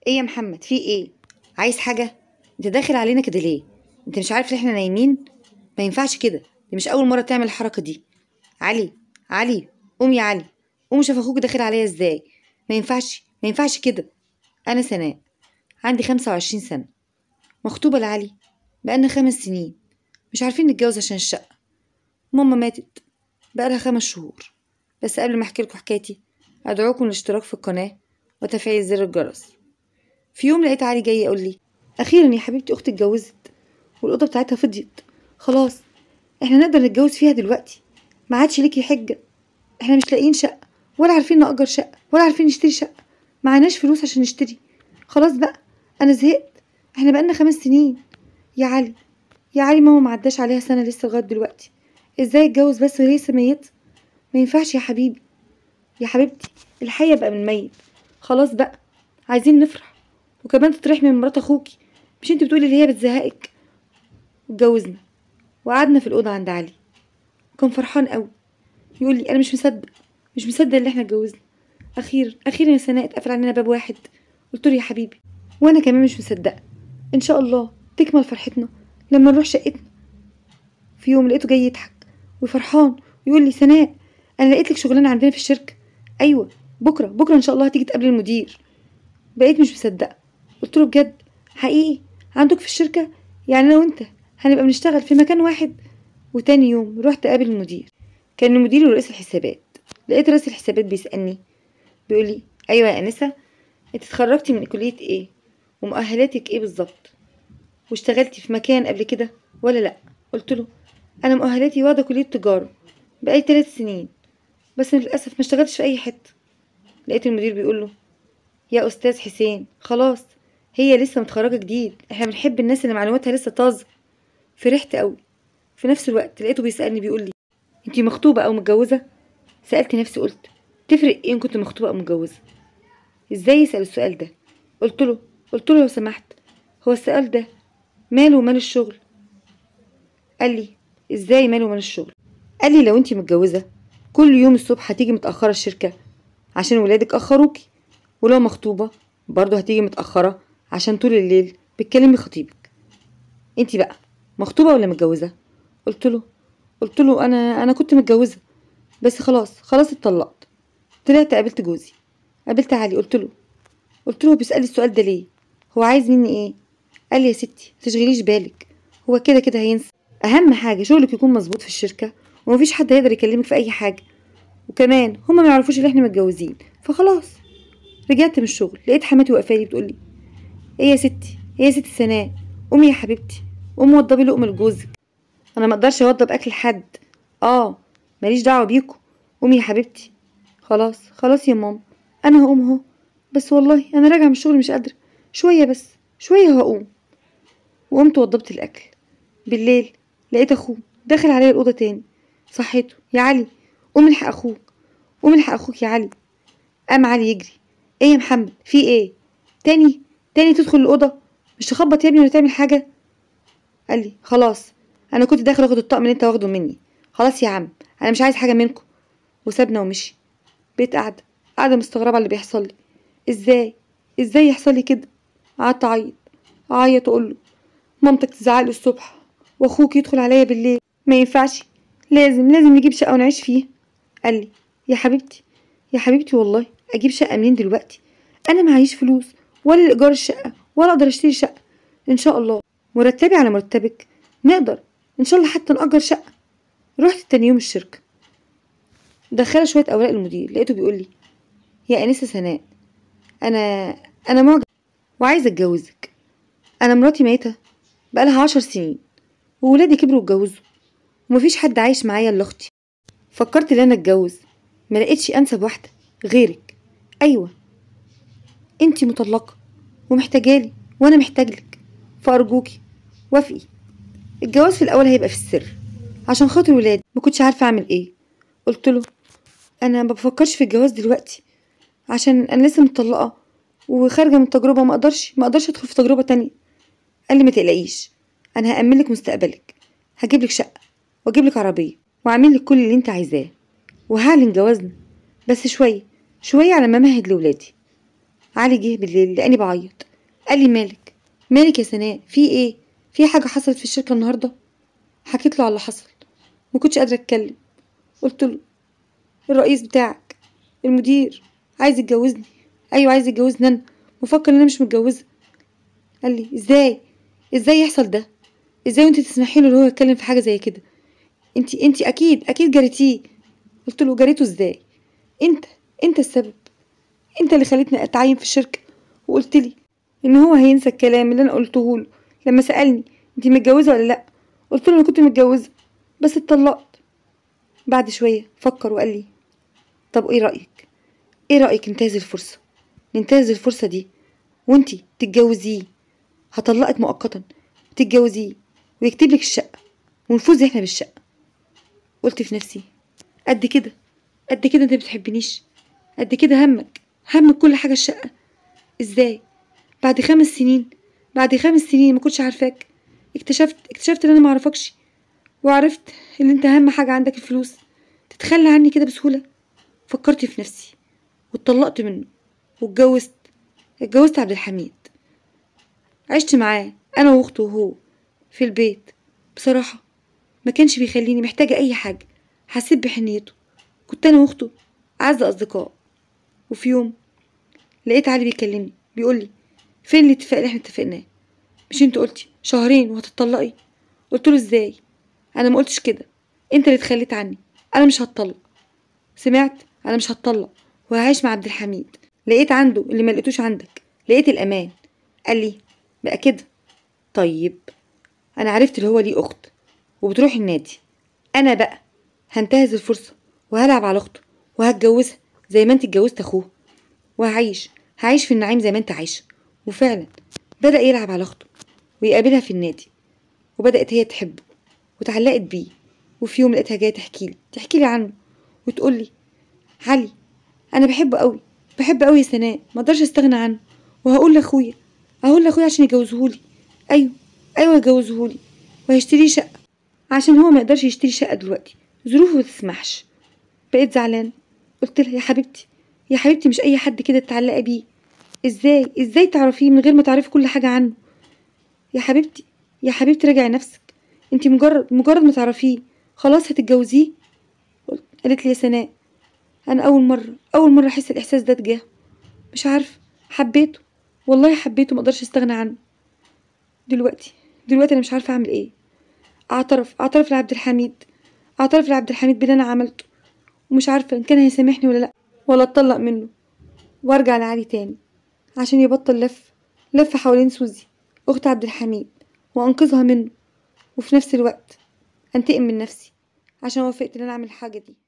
ايه يا محمد في ايه عايز حاجه انت داخل علينا كده ليه انت مش عارف ان احنا نايمين ما ينفعش كده دي مش اول مره تعمل الحركه دي علي علي قوم يا علي قوم شوف اخوك داخل عليا ازاي ما ينفعش ما ينفعش كده انا سناء عندي خمسة وعشرين سنه مخطوبه لعلي بقالنا خمس سنين مش عارفين نتجوز عشان الشقه ماما ماتت بقالها خمس شهور بس قبل ما احكي لكم حكايتي ادعوكم للاشتراك في القناه وتفعيل زر الجرس في يوم لقيت علي جاي يقول لي اخيرا يا حبيبتي اختي اتجوزت والاوضه بتاعتها فضيت خلاص احنا نقدر نتجوز فيها دلوقتي ما عادش ليكي حجه احنا مش لاقيين شقه ولا عارفين نأجر شقه ولا عارفين نشتري شقه معناش فلوس عشان نشتري خلاص بقى انا زهقت احنا بقالنا خمس سنين يا علي يا علي ماما ما عداش عليها سنه لسه لغايه دلوقتي ازاي اتجوز بس وهي لسه ميته ما ينفعش يا حبيبي يا حبيبتي الحي بقى من ميت خلاص بقى عايزين نفرح وكمان تترحمي من مرات اخوكي مش انت بتقولي اللي هي بتزهقك اتجوزنا وقعدنا في الاوضه عند علي كان فرحان قوي يقول لي انا مش مصدق مش مصدق اللي احنا اتجوزنا اخيرا اخيرا يا سناء اتقفل علينا باب واحد قلت له يا حبيبي وانا كمان مش مصدقه ان شاء الله تكمل فرحتنا لما نروح شقتنا في يوم لقيته جاي يضحك وفرحان ويقول لي سناء انا لقيت لك شغلانه عندنا في الشركه ايوه بكره بكره ان شاء الله هتيجي تقابلي المدير بقيت مش مصدقه قلت له بجد حقيقي عندك في الشركه يعني انا وانت هنبقى بنشتغل في مكان واحد وتاني يوم رحت اقابل المدير كان المدير ورئيس الحسابات لقيت رئيس الحسابات بيسالني بيقول لي ايوه يا انسه انت اتخرجتي من كليه ايه ومؤهلاتك ايه بالظبط واشتغلتي في مكان قبل كده ولا لا قلت له انا مؤهلاتي واخده كليه تجاره بقالي ثلاث سنين بس للاسف ما اشتغلتش في اي حته لقيت المدير بيقول له يا استاذ حسين خلاص هي لسه متخرجه جديد احنا بنحب الناس اللي معلوماتها لسه طازه فرحت قوي في نفس الوقت لقيته بيسالني بيقول لي انتي مخطوبه او متجوزه سالت نفسي قلت تفرق ايه ان كنت مخطوبه او متجوزه ازاي يسال السؤال ده قلت له قلت له لو سمحت هو السؤال ده ماله ومال الشغل قال لي ازاي ماله ومال الشغل قال لي لو انتي متجوزه كل يوم الصبح هتيجي متاخره الشركه عشان ولادك اخروكي ولو مخطوبه برضه هتيجي متاخره عشان طول الليل بتكلمي خطيبك انتي بقى مخطوبه ولا متجوزه قلت له قلت له انا انا كنت متجوزه بس خلاص خلاص اتطلقت طلعت قابلت جوزي قابلت علي قلت له قلت له بيسالي السؤال ده ليه هو عايز مني ايه قال لي يا ستي تشغليش بالك هو كده كده هينسى اهم حاجه شغلك يكون مظبوط في الشركه ومفيش حد هيقدر يكلمك في اي حاجه وكمان هما ما يعرفوش ان احنا متجوزين فخلاص رجعت من الشغل لقيت حماتي واقفه لي بتقول لي ايه يا ستي ايه يا ستي سناء قومي يا حبيبتي قومي وضبي لقمه لجوزك انا ما اقدرش اوضب اكل حد اه ماليش دعوه بيكو قومي يا حبيبتي خلاص خلاص يا ماما انا هقوم اهو بس والله انا راجعه من الشغل مش قادره شويه بس شويه هقوم وقمت وضبت الاكل بالليل لقيت اخوه داخل عليا الاوضه تاني صحيته يا علي قوم الحق اخوك قوم الحق اخوك يا علي قام علي يجري ايه يا محمد في ايه تاني تاني تدخل الاوضه مش تخبط يا ابني ولا تعمل حاجه قال لي خلاص انا كنت داخل اخد الطقم اللي انت واخده مني خلاص يا عم انا مش عايز حاجه منكم وسابنا ومشي بقيت قاعده قاعده مستغربه على اللي بيحصل لي ازاي ازاي يحصل لي كده قعدت اعيط اعيط اقول له مامتك تزعق لي الصبح واخوك يدخل عليا بالليل ما ينفعش لازم لازم نجيب شقه ونعيش فيها قال لي يا حبيبتي يا حبيبتي والله اجيب شقه منين دلوقتي انا معيش فلوس ولا لايجار الشقه ولا اقدر اشتري شقه ان شاء الله مرتبي على مرتبك نقدر ان شاء الله حتى نأجر شقه رحت تاني يوم الشركه دخلت شويه اوراق المدير لقيته بيقول لي يا انسه سناء انا انا معجب وعايزه اتجوزك انا مراتي ميته بقالها عشر سنين وولادي كبروا واتجوزوا ومفيش حد عايش معايا الا اختي فكرت ان انا اتجوز ما لقيتش انسب واحده غيرك ايوه انتي مطلقه ومحتاجالي وانا محتاجلك فارجوكي وافقي الجواز في الاول هيبقى في السر عشان خاطر ولادي ما كنتش عارفه اعمل ايه قلت له انا ما بفكرش في الجواز دلوقتي عشان انا لسه مطلقه وخارجه من تجربه ما اقدرش ما اقدرش ادخل في تجربه تانية قال لي ما تقلقيش انا هامن لك مستقبلك هجيب لك شقه واجيب لك عربيه واعمل لك كل اللي انت عايزاه وهعلن جوازنا بس شويه شويه على ما امهد لولادي علي جه بالليل لقاني بعيط قال لي مالك مالك يا سناء في ايه في حاجه حصلت في الشركه النهارده حكيت له على اللي حصل ما كنتش قادره اتكلم قلت له الرئيس بتاعك المدير عايز يتجوزني ايوه عايز يتجوزني انا مفكر ان انا مش متجوزه قال لي ازاي ازاي يحصل ده ازاي وانت تسمحي له ان هو يتكلم في حاجه زي كده انت انت اكيد اكيد جريتيه قلت له جريته ازاي انت انت السبب انت اللي خليتني اتعين في الشركه وقلت لي ان هو هينسى الكلام اللي انا قلته له لما سالني انت متجوزه ولا لا قلت له انا كنت متجوزه بس اتطلقت بعد شويه فكر وقال لي طب ايه رايك ايه رايك ننتهز الفرصه ننتهز الفرصه دي وانتي تتجوزيه هطلقك مؤقتا تتجوزيه ويكتب لك الشقه ونفوز احنا بالشقه قلت في نفسي قد كده قد كده انت بتحبنيش قد كده همك همك كل حاجه الشقه ازاي بعد خمس سنين بعد خمس سنين ما كنتش عارفاك اكتشفت اكتشفت ان انا ما اعرفكش وعرفت ان انت اهم حاجه عندك الفلوس تتخلى عني كده بسهوله فكرت في نفسي واتطلقت منه واتجوزت اتجوزت عبد الحميد عشت معاه انا واخته وهو في البيت بصراحه ما كانش بيخليني محتاجه اي حاجه حسيت بحنيته كنت انا واخته اعز اصدقاء وفي يوم لقيت علي بيكلمني بيقول لي فين الاتفاق اللي احنا اتفقناه مش انت قلتي شهرين وهتطلقي قلت له ازاي انا ما قلتش كده انت اللي اتخليت عني انا مش هتطلق سمعت انا مش هتطلق وهعيش مع عبد الحميد لقيت عنده اللي ما لقيتوش عندك لقيت الامان قال لي بقى كده طيب انا عرفت اللي هو ليه اخت وبتروح النادي انا بقى هنتهز الفرصه وهلعب على اخته وهتجوزها زي ما انت اتجوزت اخوه وهعيش هعيش في النعيم زي ما انت عايشه وفعلا بدا يلعب على اخته ويقابلها في النادي وبدات هي تحبه وتعلقت بيه وفي يوم لقيتها جايه تحكي لي تحكي لي عنه وتقول لي علي انا بحبه قوي بحب قوي سناء ما اقدرش استغنى عنه وهقول لاخويا هقول لاخويا عشان يجوزهولي ايوه ايوه يجوزهولي وهيشتري شقه عشان هو ما يقدرش يشتري شقه دلوقتي ظروفه ما تسمحش بقيت زعلان قلت لها يا حبيبتي يا حبيبتي مش اي حد كده تتعلقي بيه ازاي ازاي تعرفيه من غير ما تعرفي كل حاجه عنه يا حبيبتي يا حبيبتي راجعي نفسك انت مجرد مجرد ما تعرفيه خلاص هتتجوزيه قلت- قالت لي يا سناء انا اول مره اول مره احس الاحساس ده تجاهه مش عارفه حبيته والله حبيته ما اقدرش استغنى عنه دلوقتي دلوقتي انا مش عارفه اعمل ايه اعترف اعترف لعبد الحميد اعترف لعبد الحميد باللي انا عملته ومش عارفه ان كان هيسامحني ولا لا ولا اتطلق منه وارجع لعلي تاني عشان يبطل لف لف حوالين سوزي اخت عبد الحميد وانقذها منه وفي نفس الوقت انتقم من نفسي عشان وافقت ان انا اعمل الحاجه دي